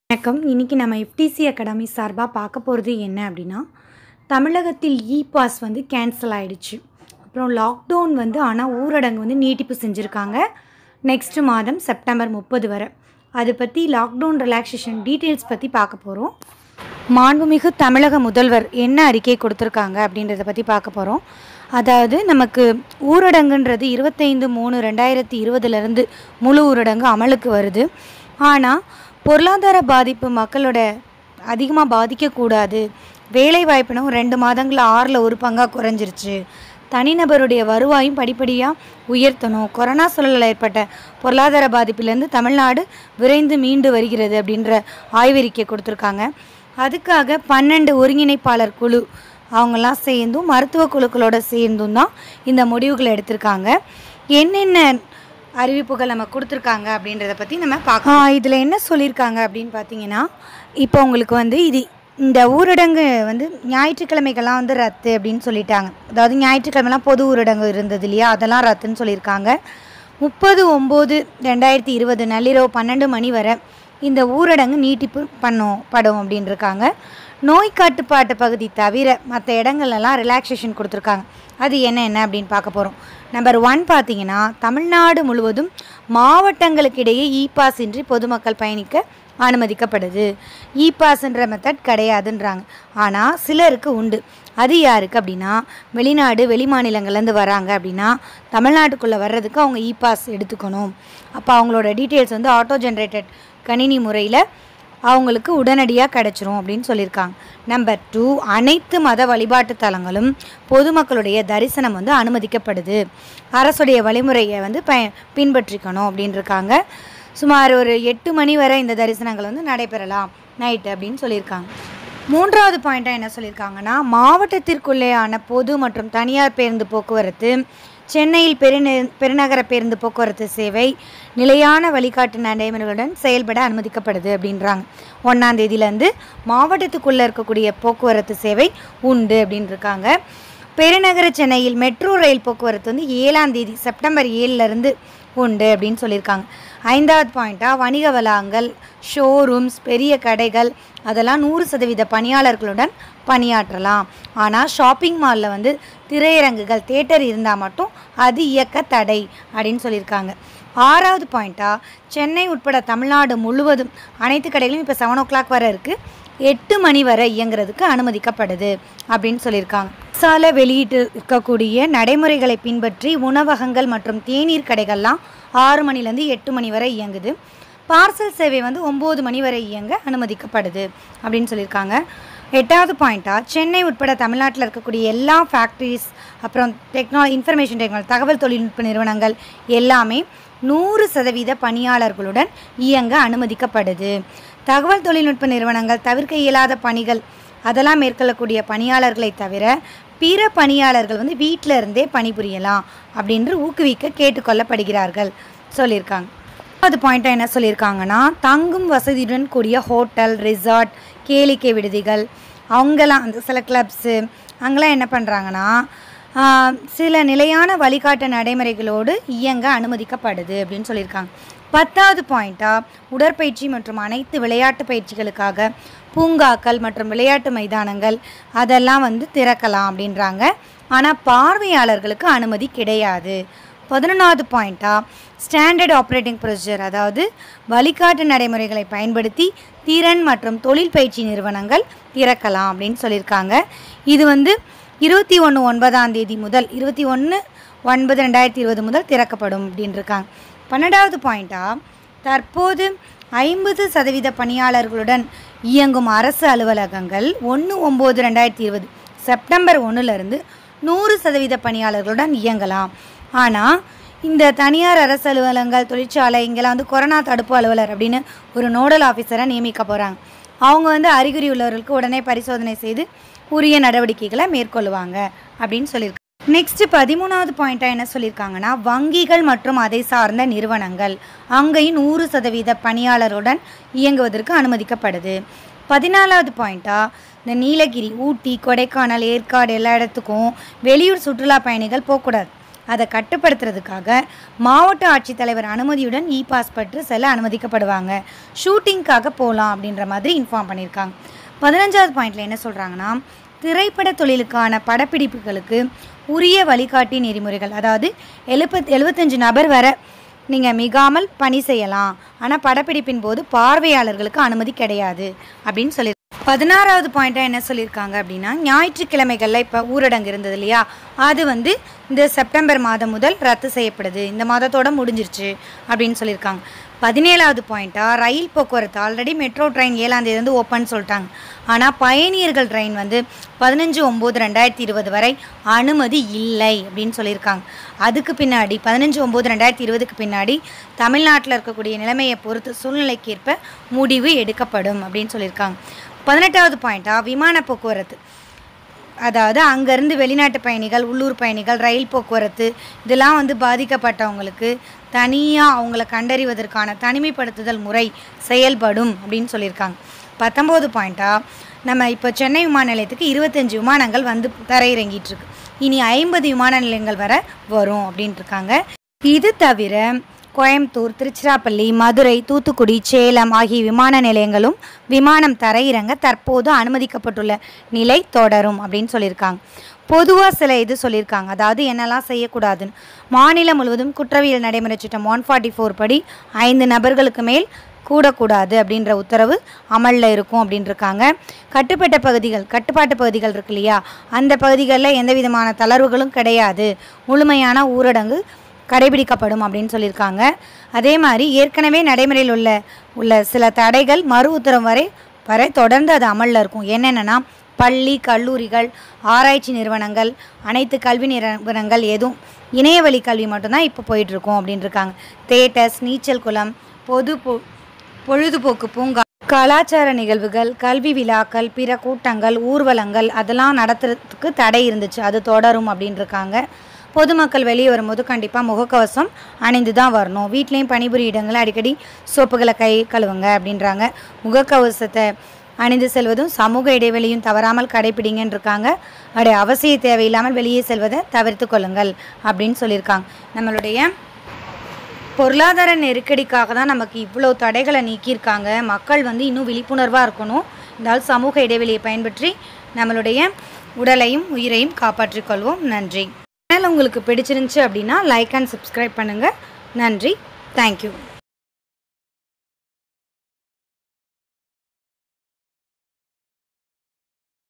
வணக்கம் இன்றைக்கி நம்ம எஃப்டிசி அகாடமி சார்பாக பார்க்க போகிறது என்ன அப்படின்னா தமிழகத்தில் இ பாஸ் வந்து கேன்சல் ஆயிடுச்சு அப்புறம் லாக்டவுன் வந்து ஆனால் ஊரடங்கு வந்து நீட்டிப்பு செஞ்சுருக்காங்க நெக்ஸ்ட் மாதம் செப்டம்பர் முப்பது வரை அதை பற்றி லாக்டவுன் ரிலாக்ஸேஷன் டீட்டெயில்ஸ் பற்றி பார்க்க போகிறோம் மாண்புமிகு தமிழக முதல்வர் என்ன அறிக்கை கொடுத்துருக்காங்க அப்படின்றத பற்றி பார்க்க போகிறோம் அதாவது நமக்கு ஊரடங்குன்றது இருபத்தைந்து மூணு ரெண்டாயிரத்தி இருபதுலேருந்து முழு ஊரடங்கு அமலுக்கு வருது ஆனால் பொருளாதார பாதிப்பு மக்களோட அதிகமாக பாதிக்கக்கூடாது வேலை வாய்ப்பினும் ரெண்டு மாதங்களில் ஆறில் ஒரு பங்காக குறைஞ்சிருச்சு தனிநபருடைய வருவாயும் படிப்படியாக உயர்த்தணும் கொரோனா சூழலில் ஏற்பட்ட பொருளாதார பாதிப்பிலேருந்து தமிழ்நாடு விரைந்து மீண்டு வருகிறது அப்படின்ற ஆய்வறிக்கை கொடுத்துருக்காங்க அதுக்காக பன்னெண்டு ஒருங்கிணைப்பாளர் குழு அவங்கெல்லாம் சேர்ந்தும் மருத்துவ குழுக்களோட சேர்ந்தும் தான் இந்த முடிவுகளை எடுத்திருக்காங்க என்னென்ன அறிவிப்புகள் நம்ம கொடுத்துருக்காங்க அப்படின்றத பற்றி நம்ம பார்க்கலாம் இதில் என்ன சொல்லியிருக்காங்க அப்படின்னு பார்த்தீங்கன்னா இப்போ உங்களுக்கு வந்து இது இந்த ஊரடங்கு வந்து ஞாயிற்றுக்கிழமைகள்லாம் வந்து ரத்து அப்படின்னு சொல்லிட்டாங்க அதாவது ஞாயிற்றுக்கிழமைலாம் பொது ஊரடங்கு இருந்தது இல்லையா அதெல்லாம் ரத்துன்னு சொல்லியிருக்காங்க முப்பது ஒம்பது ரெண்டாயிரத்தி இருபது நள்ளிரவு பன்னெண்டு மணி வரை இந்த ஊரடங்கு நீட்டிப்பு பண்ணும் படும் அப்படின்னு இருக்காங்க நோய் கட்டுப்பாட்டு பகுதி தவிர மற்ற இடங்கள்லாம் ரிலாக்ஸேஷன் கொடுத்துருக்காங்க அது என்ன என்ன அப்படின்னு பார்க்க போகிறோம் நம்பர் ஒன் பார்த்தீங்கன்னா தமிழ்நாடு முழுவதும் மாவட்டங்களுக்கு இடையே இ பாஸ் இன்றி பொதுமக்கள் பயணிக்க அனுமதிக்கப்படுது இ பாஸ்ன்ற மெத்தட் கிடையாதுன்றாங்க ஆனால் சிலருக்கு உண்டு அது யாருக்கு அப்படின்னா வெளிநாடு வெளி மாநிலங்கள்லேருந்து வராங்க அப்படின்னா தமிழ்நாட்டுக்குள்ளே வர்றதுக்கு அவங்க இ பாஸ் எடுத்துக்கணும் அப்போ அவங்களோட டீட்டெயில்ஸ் வந்து ஆட்டோ ஜென்ரேட்டட் கணினி முறையில் அவங்களுக்கு உடனடியாக கிடச்சிரும் அப்படின்னு சொல்லியிருக்காங்க நம்பர் டூ அனைத்து மத வழிபாட்டு தலங்களும் பொதுமக்களுடைய தரிசனம் வந்து அனுமதிக்கப்படுது அரசுடைய வழிமுறையை வந்து ப பின்பற்றிக்கணும் அப்படின்னு இருக்காங்க சுமார் ஒரு எட்டு மணி வரை இந்த தரிசனங்கள் வந்து நடைபெறலாம் நைட்டு அப்படின்னு சொல்லியிருக்காங்க மூன்றாவது பாயிண்ட்டாக என்ன சொல்லியிருக்காங்கன்னா மாவட்டத்திற்குள்ளேயான பொது மற்றும் தனியார் பேருந்து போக்குவரத்து சென்னையில் பெருநெ பெருநகர பேருந்து போக்குவரத்து சேவை நிலையான வழிகாட்டு நடைமுறைகளுடன் செயல்பட அனுமதிக்கப்படுது அப்படின்றாங்க ஒன்றாம் தேதியிலேருந்து மாவட்டத்துக்குள்ளே இருக்கக்கூடிய போக்குவரத்து சேவை உண்டு அப்படின்னு இருக்காங்க பெருநகர சென்னையில் மெட்ரோ ரயில் போக்குவரத்து வந்து ஏழாம் தேதி செப்டம்பர் ஏழுலேருந்து உண்டு அப்படின்னு சொல்லியிருக்காங்க ஐந்தாவது பாயிண்ட்டாக வணிக வளாகங்கள் ஷோரூம்ஸ் பெரிய கடைகள் அதெல்லாம் நூறு சதவீத பணியாளர்களுடன் பணியாற்றலாம் ஆனால் ஷாப்பிங் மாலில் வந்து திரையரங்குகள் தேட்டர் இருந்தால் மட்டும் அது இயக்க தடை அப்படின்னு சொல்லியிருக்காங்க ஆறாவது பாயிண்ட்டாக சென்னை உட்பட தமிழ்நாடு முழுவதும் அனைத்து கடைகளும் இப்போ செவன் ஓ கிளாக் வரை இருக்குது எட்டு மணி வரை இயங்குறதுக்கு அனுமதிக்கப்படுது அப்படின்னு சொல்லியிருக்காங்க சால வெளியிட்டு இருக்கக்கூடிய நடைமுறைகளை பின்பற்றி உணவகங்கள் மற்றும் தேநீர் கடைகள்லாம் ஆறு மணிலேருந்து எட்டு மணி வரை இயங்குது பார்சல் சேவை வந்து ஒம்பது மணி வரை இயங்க அனுமதிக்கப்படுது அப்படின்னு சொல்லியிருக்காங்க எட்டாவது பாயிண்ட்டாக சென்னை உட்பட தமிழ்நாட்டில் இருக்கக்கூடிய எல்லா ஃபேக்ட்ரிஸ் அப்புறம் டெக்னா இன்ஃபர்மேஷன் டெக்னாலஜி தகவல் தொழில்நுட்ப நிறுவனங்கள் எல்லாமே நூறு சதவீத பணியாளர்களுடன் இயங்க அனுமதிக்கப்படுது தகவல் தொழில்நுட்ப நிறுவனங்கள் தவிர்க்க இயலாத பணிகள் அதெல்லாம் மேற்கொள்ளக்கூடிய பணியாளர்களை தவிர பிற பணியாளர்கள் வந்து வீட்டில் இருந்தே பணிபுரியலாம் அப்படின்று ஊக்குவிக்க கேட்டுக்கொள்ளப்படுகிறார்கள் சொல்லியிருக்காங்க அது பாயிண்ட்டாக என்ன சொல்லியிருக்காங்கன்னா தங்கும் வசதியுடன் கூடிய ஹோட்டல் ரிசார்ட் கேளிக்கை விடுதிகள் அவங்கெல்லாம் அந்த சில கிளப்ஸு அங்கெல்லாம் என்ன பண்ணுறாங்கன்னா சில நிலையான வழிகாட்டு நடைமுறைகளோடு இயங்க அனுமதிக்கப்படுது அப்படின்னு சொல்லியிருக்காங்க பத்தாவது பாயிண்ட்டாக உடற்பயிற்சி மற்றும் அனைத்து விளையாட்டு பயிற்சிகளுக்காக பூங்காக்கள் மற்றும் விளையாட்டு மைதானங்கள் அதெல்லாம் வந்து திறக்கலாம் அப்படின்றாங்க ஆனால் பார்வையாளர்களுக்கு அனுமதி கிடையாது பதினொன்றாவது பாயிண்ட்டாக ஸ்டாண்டர்ட் ஆப்ரேட்டிங் ப்ரொசீஜர் அதாவது வழிகாட்டு நடைமுறைகளை பயன்படுத்தி திறன் மற்றும் தொழில் பயிற்சி நிறுவனங்கள் திறக்கலாம் அப்படின்னு சொல்லியிருக்காங்க இது வந்து இருபத்தி ஒன்று ஒன்பதாம் தேதி முதல் இருபத்தி ஒன்று ஒன்பது ரெண்டாயிரத்தி இருபது முதல் திறக்கப்படும் அப்படின்னு இருக்காங்க பன்னெண்டாவது பாயிண்ட்டாக தற்போது ஐம்பது சதவீத பணியாளர்களுடன் இயங்கும் அரசு அலுவலகங்கள் ஒன்று ஒம்பது ரெண்டாயிரத்தி இருபது செப்டம்பர் ஒன்றுலேருந்து நூறு சதவீத பணியாளர்களுடன் இயங்கலாம் ஆனால் இந்த தனியார் அரசு அலுவலகங்கள் தொழிற்சாலை இங்கெல்லாம் வந்து கொரோனா தடுப்பு அலுவலர் அப்படின்னு ஒரு நோடல் ஆஃபீஸரை நியமிக்க போகிறாங்க அவங்க வந்து அறிகுறி உள்ளவர்களுக்கு உடனே பரிசோதனை செய்து உரிய நடவடிக்கைகளை மேற்கொள்ளுவாங்க அப்படின்னு சொல்லியிருக்காங்க நெக்ஸ்ட் பதிமூணாவது பாயிண்ட்டாக என்ன சொல்லியிருக்காங்கன்னா வங்கிகள் மற்றும் அதை சார்ந்த நிறுவனங்கள் அங்கேயும் நூறு சதவீத பணியாளருடன் இயங்குவதற்கு அனுமதிக்கப்படுது பதினாலாவது பாயிண்ட்டாக இந்த நீலகிரி ஊட்டி கொடைக்கானல் ஏற்காடு எல்லா இடத்துக்கும் வெளியூர் சுற்றுலா பயணிகள் போகக்கூடாது அதை கட்டுப்படுத்துறதுக்காக மாவட்ட ஆட்சித்தலைவர் அனுமதியுடன் இ பாஸ் பெற்று செல்ல அனுமதிக்கப்படுவாங்க ஷூட்டிங்க்காக போகலாம் அப்படின்ற மாதிரி இன்ஃபார்ம் பண்ணியிருக்காங்க பதினஞ்சாவது பாயிண்டில் என்ன சொல்கிறாங்கன்னா திரைப்பட தொழிலுக்கான படப்பிடிப்புகளுக்கு உரிய வழிகாட்டி நெறிமுறைகள் அதாவது எழுபத் எழுபத்தஞ்சு நபர் வரை நீங்கள் மிகாமல் பணி செய்யலாம் ஆனால் படப்பிடிப்பின் போது பார்வையாளர்களுக்கு அனுமதி கிடையாது அப்படின்னு சொல்லி பதினாறாவது பாயிண்ட்டாக என்ன சொல்லியிருக்காங்க அப்படின்னா ஞாயிற்றுக்கிழமைகளில் இப்போ ஊரடங்கு இருந்தது இல்லையா அது வந்து இந்த செப்டம்பர் மாதம் முதல் ரத்து செய்யப்படுது இந்த மாதத்தோட முடிஞ்சிருச்சு அப்படின்னு சொல்லியிருக்காங்க பதினேழாவது பாயிண்ட்டாக ரயில் போக்குவரத்து ஆல்ரெடி மெட்ரோ ட்ரெயின் ஏழாம் தேதி வந்து ஓப்பன் சொல்லிட்டாங்க ஆனால் பயணியர்கள் ட்ரெயின் வந்து பதினஞ்சு ஒம்பது ரெண்டாயிரத்தி இருபது வரை அனுமதி இல்லை அப்படின்னு சொல்லியிருக்காங்க அதுக்கு பின்னாடி பதினஞ்சு ஒம்பது ரெண்டாயிரத்தி இருபதுக்கு பின்னாடி தமிழ்நாட்டில் இருக்கக்கூடிய நிலைமையை பொறுத்து சூழ்நிலைக்கேற்ப முடிவு எடுக்கப்படும் அப்படின்னு சொல்லியிருக்காங்க பதினெட்டாவது பாயிண்ட்டாக விமான போக்குவரத்து அதாவது அங்கேருந்து வெளிநாட்டு பயணிகள் உள்ளூர் பயணிகள் ரயில் போக்குவரத்து இதெல்லாம் வந்து பாதிக்கப்பட்டவங்களுக்கு தனியாக அவங்கள கண்டறிவதற்கான தனிமைப்படுத்துதல் முறை செயல்படும் அப்படின்னு சொல்லியிருக்காங்க பத்தொம்போது பாயிண்ட்டாக நம்ம இப்போ சென்னை விமான நிலையத்துக்கு இருபத்தஞ்சி விமானங்கள் வந்து தரையிறங்கிட்டு இருக்கு இனி ஐம்பது விமான நிலையங்கள் வர வரும் அப்படின்ட்டு இருக்காங்க இது தவிர கோயம்புத்தூர் திருச்சிராப்பள்ளி மதுரை தூத்துக்குடி சேலம் ஆகிய விமான நிலையங்களும் விமானம் தரையிறங்க தற்போது அனுமதிக்கப்பட்டுள்ள நிலை தொடரும் அப்படின்னு சொல்லியிருக்காங்க பொதுவாக சில இது சொல்லியிருக்காங்க அதாவது என்னெல்லாம் செய்யக்கூடாதுன்னு மாநிலம் முழுவதும் குற்றவியல் நடைமுறை சட்டம் ஒன் ஃபார்ட்டி ஃபோர் படி ஐந்து நபர்களுக்கு மேல் கூடக்கூடாது அப்படின்ற உத்தரவு அமலில் இருக்கும் அப்படின்னு இருக்காங்க கட்டுப்பட்ட பகுதிகள் கட்டுப்பாட்டு பகுதிகள் இருக்கு இல்லையா அந்த பகுதிகளில் எந்த விதமான தளர்வுகளும் கிடையாது முழுமையான ஊரடங்கு கடைபிடிக்கப்படும் அப்படின்னு சொல்லியிருக்காங்க அதே மாதிரி ஏற்கனவே நடைமுறையில் உள்ள உள்ள சில தடைகள் மறு உத்தரவு வரை வரை தொடர்ந்து அது அமலில் இருக்கும் என்னென்னா பள்ளி கல்லூரிகள் ஆராய்ச்சி நிறுவனங்கள் அனைத்து கல்வி நிறுவனங்கள் எதுவும் இணையவழி கல்வி மட்டும்தான் இப்போ போயிட்டுருக்கோம் அப்படின்னு இருக்காங்க தேட்டர்ஸ் நீச்சல் குளம் பொது பொ பொழுதுபோக்கு பூங்கா கலாச்சார நிகழ்வுகள் கல்வி விழாக்கள் பிற கூட்டங்கள் ஊர்வலங்கள் அதெல்லாம் நடத்துறதுக்கு தடை இருந்துச்சு அது தொடரும் அப்படின்னு இருக்காங்க பொதுமக்கள் வெளியே வரும்போது கண்டிப்பாக முகக்கவசம் அணிந்து தான் வரணும் வீட்லேயும் பணிபுரிய இடங்களில் அடிக்கடி சோப்புகளை கை கழுவுங்க அப்படின்றாங்க முகக்கவசத்தை அணிந்து செல்வதும் சமூக இடைவெளியும் தவறாமல் கடைபிடிங்கன்னு இருக்காங்க அப்படி அவசிய தேவையில்லாமல் வெளியே செல்வதை தவிர்த்து கொள்ளுங்கள் அப்படின்னு சொல்லியிருக்காங்க நம்மளுடைய பொருளாதார நெருக்கடிக்காக தான் நமக்கு இவ்வளோ தடைகளை நீக்கியிருக்காங்க மக்கள் வந்து இன்னும் விழிப்புணர்வாக இருக்கணும் இருந்தாலும் சமூக இடைவெளியை பயன்பற்றி நம்மளுடைய உடலையும் உயிரையும் காப்பாற்றிக் கொள்வோம் நன்றி சேனல் உங்களுக்கு பிடிச்சிருந்துச்சு அப்படின்னா லைக் அண்ட் சப்ஸ்கிரைப் பண்ணுங்கள் நன்றி தேங்க்யூ